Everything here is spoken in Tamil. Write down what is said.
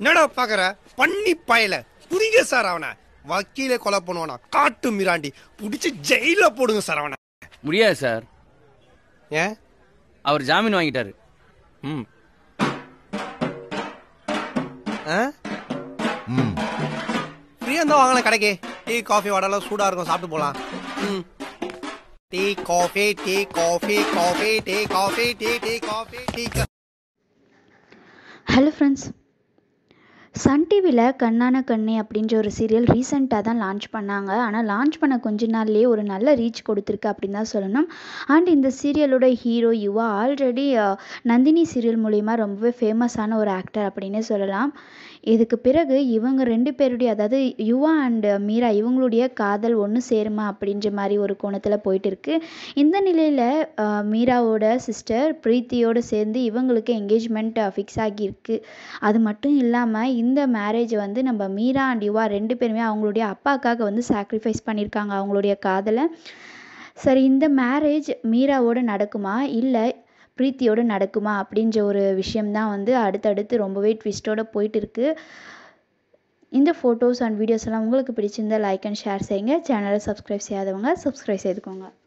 என்னடா பாக்குற பண்ணி பயல புரியுங்க சார் அவனை வக்கீலே கொலை பண்ணுவானா காட்டு மிராண்டி புடிச்சு ஜெயில போடுங்க சார் அவனை முடியாது சார் ஏன் அவர் ஜாமீன் வாங்கிட்டாரு ம் ஆ ம் ஃப்ரீயா இருந்தா வாங்கலாம் கடைக்கு டீ காஃபி வடலாம் சூடா இருக்கும் சாப்பிட்டு போலாம் ம் tea coffee tea coffee coffee tea coffee tea tea coffee tea hello friends Sun டிவியில் கண்ணான கண்ணே அப்படின்ற ஒரு சீரியல் ரீசெண்டாக தான் லான்ச் பண்ணாங்க ஆனால் லான்ச் பண்ண கொஞ்ச நாள்லேயே ஒரு நல்ல ரீச் கொடுத்துருக்கு அப்படின்னு தான் சொல்லணும் அண்ட் இந்த சீரியலோட hero Yuva already Nandini serial மூலிமா ரொம்பவே ஃபேமஸான ஒரு ஆக்டர் அப்படின்னே சொல்லலாம் இதுக்கு பிறகு இவங்க ரெண்டு பேருடைய அதாவது யுவா அண்ட் மீரா இவங்களுடைய காதல் ஒன்று சேருமா அப்படின்ற மாதிரி ஒரு கோணத்தில் போயிட்டு இருக்கு இந்த நிலையில் மீராவோட சிஸ்டர் பிரீத்தியோடு சேர்ந்து இவங்களுக்கு என்கேஜ்மெண்ட் ஃபிக்ஸ் ஆகியிருக்கு அது மட்டும் இல்லாமல் இந்த மேரேஜ் வந்து நம்ம மீரா அண்ட் யுவா ரெண்டு பேருமே அவங்களுடைய அப்பாக்காக வந்து சாக்ரிஃபைஸ் பண்ணியிருக்காங்க அவங்களுடைய காதலை சரி இந்த மேரேஜ் மீராவோட நடக்குமா இல்லை பிரீத்தியோடு நடக்குமா அப்படின்ற ஒரு விஷயம்தான் வந்து அடுத்தடுத்து ரொம்பவே ட்விஸ்டோட போயிட்டு இருக்கு இந்த ஃபோட்டோஸ் அண்ட் வீடியோஸ் எல்லாம் உங்களுக்கு பிடிச்சிருந்தா லைக் அண்ட் ஷேர் செய்யுங்க சேனலை சப்ஸ்கிரைப் செய்யாதவங்க சப்ஸ்கிரைப் செய்துக்கோங்க